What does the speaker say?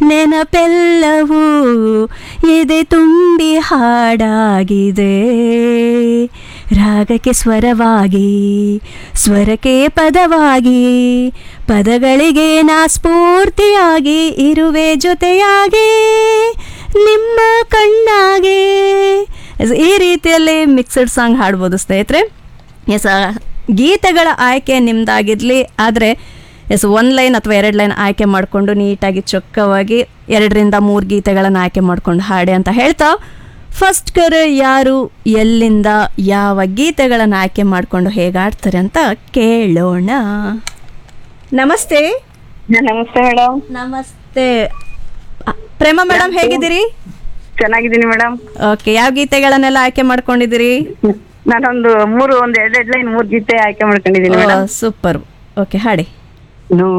ನೆನಪೆಲ್ಲವೂ ಎದೆ ತುಂಬಿ ಹಾಡಾಗಿದೆ ರಾಗಕ್ಕೆ ಸ್ವರವಾಗಿ ಸ್ವರಕ್ಕೆ ಪದವಾಗಿ ಪದಗಳಿಗೆ ನಾ ಸ್ಫೂರ್ತಿಯಾಗಿ ಇರುವೆ ಜೊತೆಯಾಗಿ ನಿಮ್ಮ ಕಣ್ಣಾಗೆ ಈ ರೀತಿಯಲ್ಲಿ ಮಿಕ್ಸಡ್ ಸಾಂಗ್ ಹಾಡ್ಬೋದು ಸ್ನೇಹಿತರೆ ಎಸ್ ಗೀತೆಗಳ ಆಯ್ಕೆ ನಿಮ್ದಾಗಿರಲಿ ಆದರೆ ಎಸ್ ಒಂದು ಲೈನ್ ಅಥವಾ ಎರಡು ಲೈನ್ ಆಯ್ಕೆ ಮಾಡಿಕೊಂಡು ನೀಟಾಗಿ ಚೊಕ್ಕವಾಗಿ ಎರಡರಿಂದ ಮೂರು ಗೀತೆಗಳನ್ನು ಆಯ್ಕೆ ಮಾಡ್ಕೊಂಡು ಹಾಡಿ ಅಂತ ಹೇಳ್ತಾ ಫಸ್ಟ್ ಕರೆ ಯಾರು ಎಲ್ಲಿಂದ ಯಾವ ಗೀತೆಗಳನ್ನು ಆಯ್ಕೆ ಮಾಡಿಕೊಂಡು ಹೇಗೆ ಆಡ್ತಾರೆ ಅಂತ ಕೇಳೋಣ ನಮಸ್ತೆ ನಮಸ್ತೆ ಮೇಡಮ್ ನಮಸ್ತೆ ಅ, ಪ್ರೇಮ ಮೇಡಮ್ ಹೇಗಿದ್ದೀರಿ ಚೆನ್ನಾಗಿದ್ದೀನಿ ಮೇಡಮ್ ಓಕೆ ಯಾವ ಗೀತೆಗಳನ್ನೆಲ್ಲ ಆಯ್ಕೆ ಮಾಡ್ಕೊಂಡಿದ್ದೀರಿ ನಾನೊಂದು ಮೂರು ಒಂದು ಎರಡು ಲೈನ್ ಮೂರು ಗೀತೆ ಆಯ್ಕೆ ಮಾಡ್ಕೊಂಡಿದ್ದೀನಿ ಮೇಡಮ್ ಸೂಪರ್ ಓಕೆ ಹಾಡಿ ನೋ